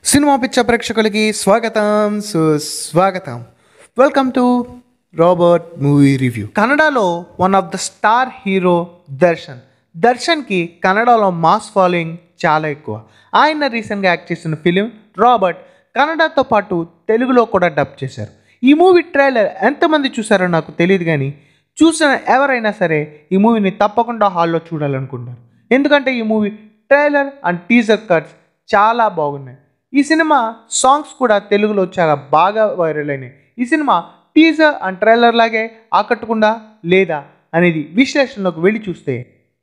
cinema పిచ్చ ప్రేక్షకులకి స్వాగతం సుస్వాగతం welcome to Robert movie review కన్నడలో one of the star hero Darshan దర్శన్కి కన్నడలో మాస్ ఫాలోయింగ్ చాలా ఎక్కువ ఆయన రీసెంట్గా యాక్ట్ చేసిన ఫిలిం రాబర్ట్ కన్నడతో పాటు తెలుగులో కూడా డబ్ చేశారు ఈ మూవీ ట్రైలర్ ఎంతమంది చూసారో నాకు తెలియదు కానీ చూసిన ఎవరైనా సరే ఈ మూవీని తప్పకుండా హాల్లో చూడాలనుకుంటారు ఎందుకంటే ఈ movie trailer and teaser cuts చాలా బాగున్నాయి ఈ సినిమా సాంగ్స్ కూడా తెలుగులో చాలా బాగా వైరల్ అయినాయి ఈ సినిమా టీజర్ అండ్ ట్రైలర్ లాగే ఆకట్టకుండా లేదా అనేది విశ్లేషణలోకి వెళ్ళి చూస్తే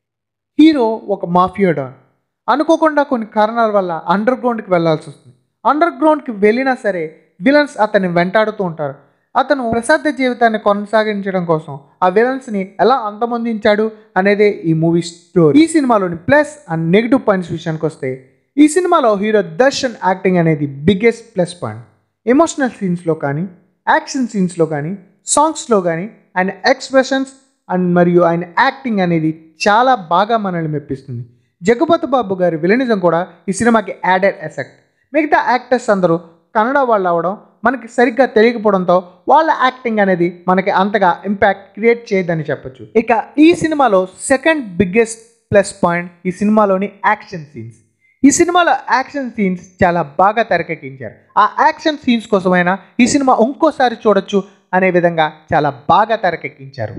హీరో ఒక మాఫియా డాన్ అనుకోకుండా కొన్ని కారణాల వల్ల అండర్ గ్రౌండ్కి వెళ్ళాల్సి వస్తుంది అండర్ గ్రౌండ్కి వెళ్ళినా సరే విలన్స్ అతన్ని వెంటాడుతూ ఉంటారు అతను ప్రసాద జీవితాన్ని కొనసాగించడం కోసం ఆ విలన్స్ని ఎలా అంతమొందించాడు అనేదే ఈ మూవీ స్టోరీ ఈ సినిమాలోని ప్లస్ అండ్ నెగిటివ్ పాయింట్స్ విషయానికి వస్తే ఈ సినిమాలో హీరో దర్శన్ యాక్టింగ్ అనేది బిగ్గెస్ట్ ప్లస్ పాయింట్ ఎమోషనల్ సీన్స్లో కానీ యాక్షన్ సీన్స్లో కానీ సాంగ్స్లో కానీ ఆయన ఎక్స్ప్రెషన్స్ అండ్ మరియు ఆయన యాక్టింగ్ అనేది చాలా బాగా మనల్ని మెప్పిస్తుంది జగపతి బాబు గారి విలనిజం కూడా ఈ సినిమాకి యాడెడ్ ఎఫెక్ట్ మిగతా యాక్టర్స్ అందరూ కన్నడ వాళ్ళు అవ్వడం మనకి సరిగ్గా తెలియకపోవడంతో వాళ్ళ యాక్టింగ్ అనేది మనకి అంతగా ఇంపాక్ట్ క్రియేట్ చేయదని చెప్పొచ్చు ఇక ఈ సినిమాలో సెకండ్ బిగ్గెస్ట్ ప్లస్ పాయింట్ ఈ సినిమాలోని యాక్షన్ సీన్స్ ఈ సినిమాలో యాక్షన్ సీన్స్ చాలా బాగా తెరకెక్కించారు ఆ యాక్షన్ సీన్స్ కోసమైనా ఈ సినిమా ఇంకోసారి చూడొచ్చు అనే విధంగా చాలా బాగా తెరకెక్కించారు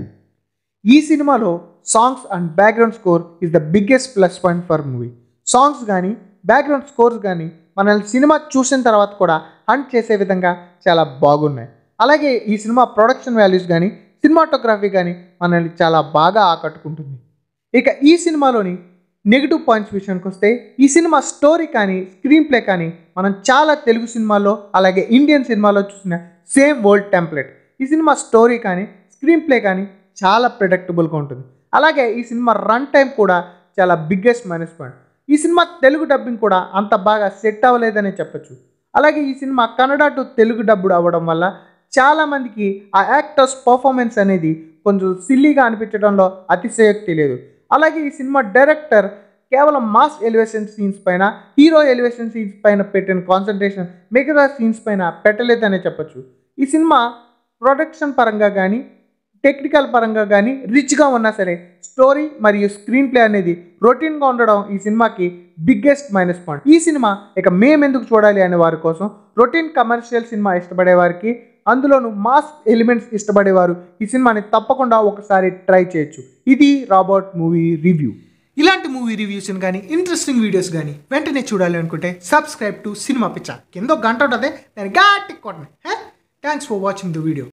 ఈ సినిమాలో songs and background score is the biggest plus point for movie songs కానీ బ్యాక్గ్రౌండ్ స్కోర్స్ కానీ మనల్ని సినిమా చూసిన తర్వాత కూడా హంట్ చేసే విధంగా చాలా బాగున్నాయి అలాగే ఈ సినిమా ప్రొడక్షన్ వాల్యూస్ కానీ సినిమాటోగ్రఫీ కానీ మనల్ని చాలా బాగా ఆకట్టుకుంటుంది ఇక ఈ సినిమాలోని నెగిటివ్ పాయింట్స్ విషయానికి వస్తే ఈ సినిమా స్టోరీ కానీ స్క్రీన్ ప్లే కానీ మనం చాలా తెలుగు సినిమాల్లో అలాగే ఇండియన్ సినిమాలో చూసిన సేమ్ వరల్డ్ టెంప్లెట్ ఈ సినిమా స్టోరీ కానీ స్క్రీన్ ప్లే కానీ చాలా ప్రిడక్టబుల్గా ఉంటుంది అలాగే ఈ సినిమా రన్ టైం కూడా చాలా బిగ్గెస్ట్ మైనస్ పాయింట్ ఈ సినిమా తెలుగు డబ్బింగ్ కూడా అంత బాగా సెట్ అవ్వలేదనే చెప్పొచ్చు అలాగే ఈ సినిమా కన్నడ టు తెలుగు డబ్బుడు అవ్వడం వల్ల చాలామందికి ఆ యాక్టర్స్ పర్ఫార్మెన్స్ అనేది కొంచెం సిల్లీగా అనిపించడంలో అతిశయోక్తి లేదు అలాగే ఈ సినిమా డైరెక్టర్ కేవలం మాస్ ఎలివేషన్ సీన్స్ పైన హీరో ఎలివేషన్ సీన్స్ పైన పెట్టిన కాన్సన్ట్రేషన్ మిగతా సీన్స్ పైన పెట్టలేదనే చెప్పొచ్చు ఈ సినిమా ప్రొడక్షన్ పరంగా కానీ టెక్నికల్ పరంగా కానీ రిచ్గా ఉన్నా సరే స్టోరీ మరియు స్క్రీన్ ప్లే అనేది రొటీన్గా ఉండడం ఈ సినిమాకి బిగ్గెస్ట్ మైనస్ పాయింట్ ఈ సినిమా ఇక మేమెందుకు చూడాలి అనే వారి కోసం రొటీన్ కమర్షియల్ సినిమా ఇష్టపడే వారికి అందులోను మాస్ ఎలిమెంట్స్ ఇష్టపడేవారు ఈ సినిమాని తప్పకుండా ఒకసారి ట్రై చేయొచ్చు ఇది రాబర్ట్ మూవీ రివ్యూ ఇలాంటి మూవీ రివ్యూస్ కానీ ఇంట్రెస్టింగ్ వీడియోస్ కానీ వెంటనే చూడాలి అనుకుంటే సబ్స్క్రైబ్ టు సినిమా పిచ్చా కింద ఒక గంట ఉంటుంది దాన్ని గట్టి కొట్టండి thanks for watching the video